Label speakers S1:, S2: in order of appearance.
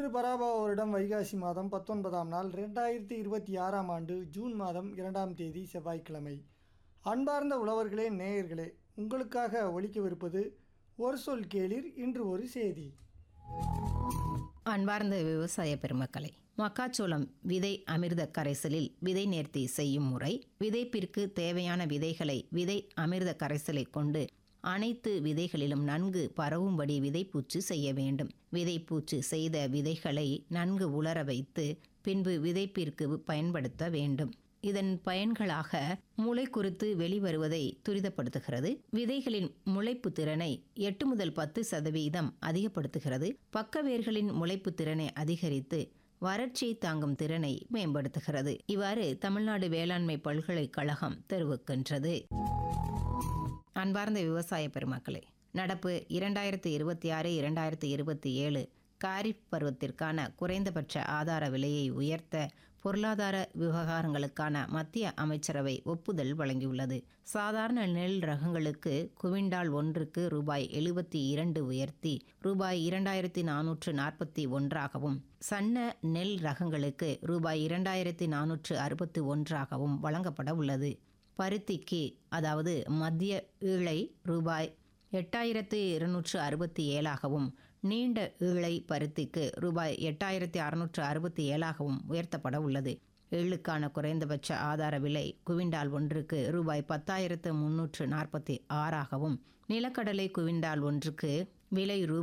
S1: இன்று பராபா வருடம் வைகாசி மாதம் பத்தொன்பதாம் நாள் ரெண்டாயிரத்தி இருபத்தி ஆறாம் ஆண்டு ஜூன் மாதம் இரண்டாம் தேதி செவ்வாய்க்கிழமை அன்பார்ந்த உழவர்களே நேயர்களே உங்களுக்காக ஒலிக்கவிருப்பது ஒரு சொல் கேளிர் இன்று ஒரு செய்தி
S2: அன்பார்ந்த விவசாய பெருமக்களே மக்காச்சோளம் விதை அமிர்த கரைசலில் விதை நேர்த்தி செய்யும் முறை விதைப்பிற்கு தேவையான விதைகளை விதை அமிர்த கரைசலை கொண்டு அனைத்து விதைகளிலும் நன்கு பரவும்படி விதைப்பூச்சு செய்ய வேண்டும் விதைப்பூச்சு செய்த விதைகளை நன்கு உலர வைத்து பின்பு விதைப்பிற்கு பயன்படுத்த வேண்டும் இதன் பயன்களாக முளை குறித்து வெளிவருவதை துரிதப்படுத்துகிறது விதைகளின் முளைப்பு திறனை எட்டு முதல் பத்து சதவீதம் அதிகப்படுத்துகிறது பக்கவேர்களின் முளைப்பு திறனை அதிகரித்து வறட்சியை தாங்கும் திறனை மேம்படுத்துகிறது இவ்வாறு தமிழ்நாடு வேளாண்மை பல்கலைக்கழகம் தெரிவிக்கின்றது அன்பார்ந்த விவசாய பெருமக்களே நடப்பு இரண்டாயிரத்தி இருபத்தி ஆறு இரண்டாயிரத்தி இருபத்தி ஏழு காரிஃப் பருவத்திற்கான குறைந்தபட்ச ஆதார விலையை உயர்த்த பொருளாதார விவகாரங்களுக்கான மத்திய அமைச்சரவை ஒப்புதல் வழங்கியுள்ளது சாதாரண நெல் ரகங்களுக்கு குவிண்டால் ஒன்றுக்கு ரூபாய் எழுபத்தி இரண்டு உயர்த்தி ரூபாய் இரண்டாயிரத்தி நானூற்று நாற்பத்தி ஒன்றாகவும் சன்ன நெல் ரகங்களுக்கு ரூபாய் இரண்டாயிரத்தி நானூற்று அறுபத்தி ஒன்றாகவும் வழங்கப்பட உள்ளது பருத்திக்கு அதாவது மத்திய ஈழை ரூபாய் எட்டாயிரத்து இருநூற்று அறுபத்தி ஏழாகவும் நீண்ட ஈழை பருத்திக்கு ரூபாய் எட்டாயிரத்தி அறுநூற்று அறுபத்தி ஏழாகவும் உயர்த்தப்பட உள்ளது எள்ளுக்கான குறைந்தபட்ச ஆதார விலை குவிண்டால் ஒன்றுக்கு ரூபாய் பத்தாயிரத்து முன்னூற்று நாற்பத்தி ஆறாகவும் நிலக்கடலை குவிண்டால் ஒன்றுக்கு விலை ரூ